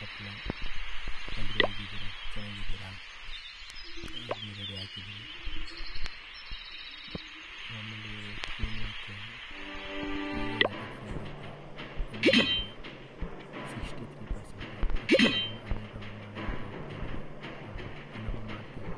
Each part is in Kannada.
ಗೊತ್ತಿಲ್ಲ ಎಲ್ಲರೂ ಹೇಗಿದ್ದೀರಾ ಚೆನ್ನಾಗಿದ್ದೀರಾ ಅಗ್ನಿ ರೆಡಿ ಹಾಕಿದ್ದೀವಿ ಆಮೇಲೆ ಕ್ಲೀನ್ ಹಾಕಿ ಸಿಕ್ಸ್ಟಿ ತ್ರೀ ಪರ್ಸೆಂಟ್ ಇನ್ನೊಬ್ಬ ಮಾಡ್ತೀವಿ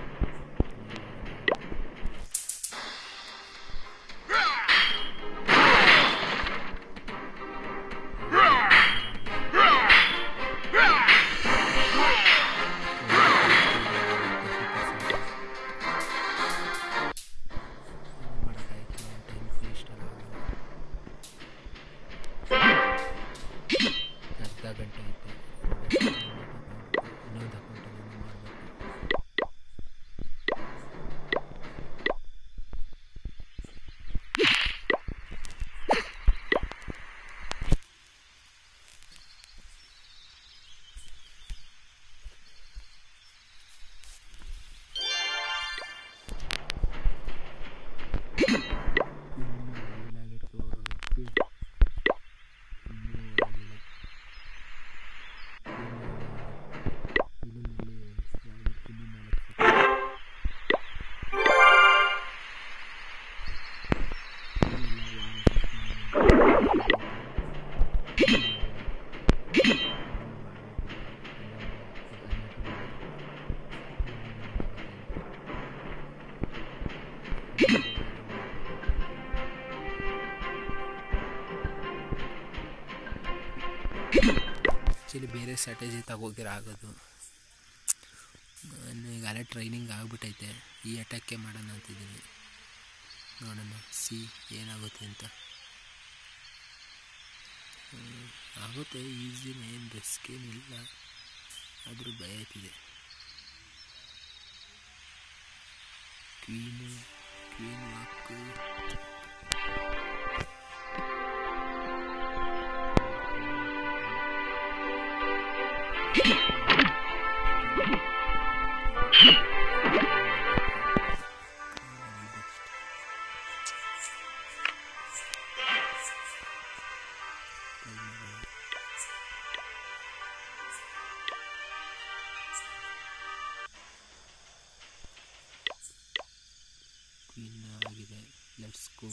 ಅರ್ಧ ಗಂಟೆ ಐತೆ ಇನ್ನೊಂದು ಅಕೌಂಟಲ್ಲಿ ಮಾಡಬೇಕು ಏನಾಗಿತ್ತು ಇನ್ನೂ ಆಗಿಲ್ಲ ಇನ್ನೊಂದು ಯಾವ್ದು ಇನ್ನೂ ನಾಲ್ಕು ಆ್ಯಕ್ಚುಲಿ ಬೇರೆ ಸ್ಟ್ರಾಟಜಿ ತಗೋಗಿರ ಆಗೋದು ನಾನು ಈಗಾಗಲೇ ಟ್ರೈನಿಂಗ್ ಆಗಿಬಿಟ್ಟೈತೆ ಈ ಅಟ್ಯಾಕೆ ಮಾಡೋಣ ಅಂತಿದ್ದೀನಿ ನೋಡೋಣ ಸಿ ಏನಾಗುತ್ತೆ ಅಂತ ಹ್ಮ್, ಆಗುತ್ತೆ ಈಸಿನೇ ಏನು ರಿಸ್ಕ್ ಏನಿಲ್ಲ ಆದರೂ ಭಯ ಆಯ್ತಿದೆ ಕ್ವೀನು ಕ್ವೀನ್ ವಾಕು ಕ್ವೀನ್ ಆಗಿದೆ ಲೆಟ್ಸ್ ಗೋ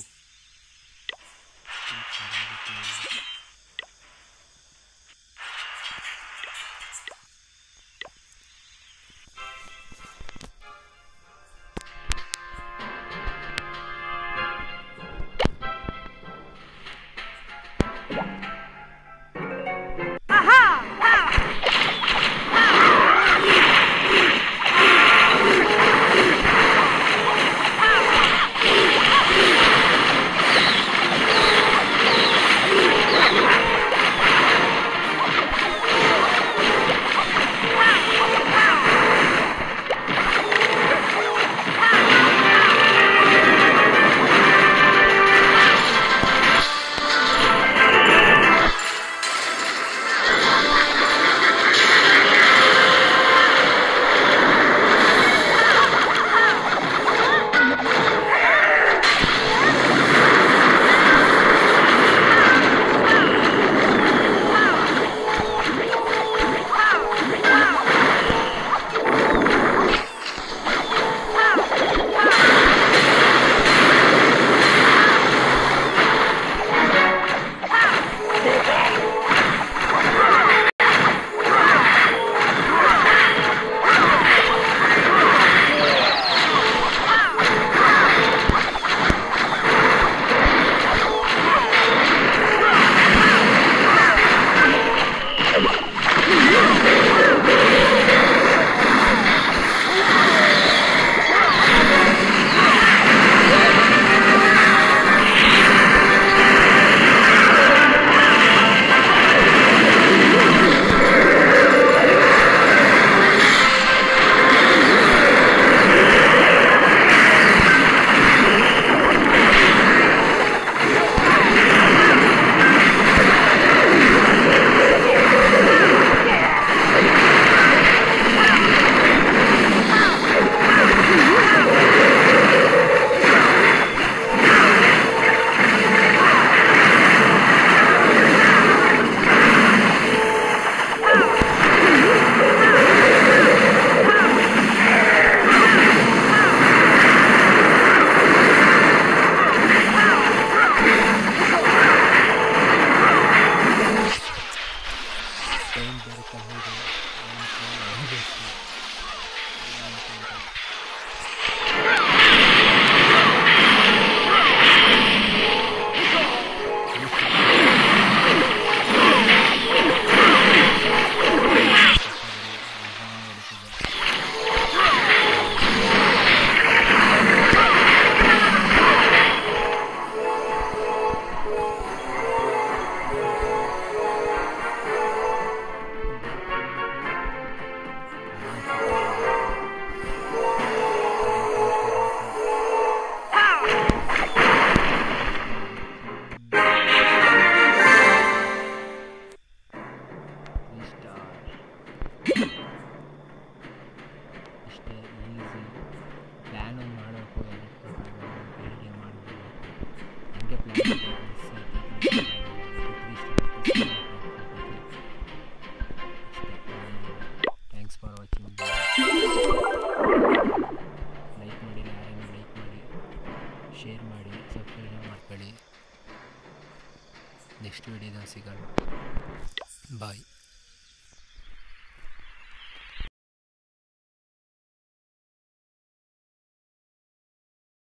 ಟೈಮ್ ಬೇರೆ ಕಮ್ಮಿ ಇದೆ ಹೋಗಬೇಕು ಇಷ್ಟೇ ಈಸಿ ಪ್ಲ್ಯಾನ್ ಒಂದು ಮಾಡಬೇಕು ಬೆಳಿಗ್ಗೆ ಮಾಡಬೇಕು ಹಂಗೆ plan thanks for watching like ಮಾಡಿ ಯಾರೇನು ಲೈಕ್ ಮಾಡಿ ಶೇರ್ ಮಾಡಿ ಸಬ್ಸ್ಕ್ರೈಬ್ ಮಾಡ್ಕೊಳ್ಳಿ ನೆಕ್ಸ್ಟ್ ವಿಡಿಯೋದಲ್ಲಿ ಸಿಗೋಣ ಬಾಯ್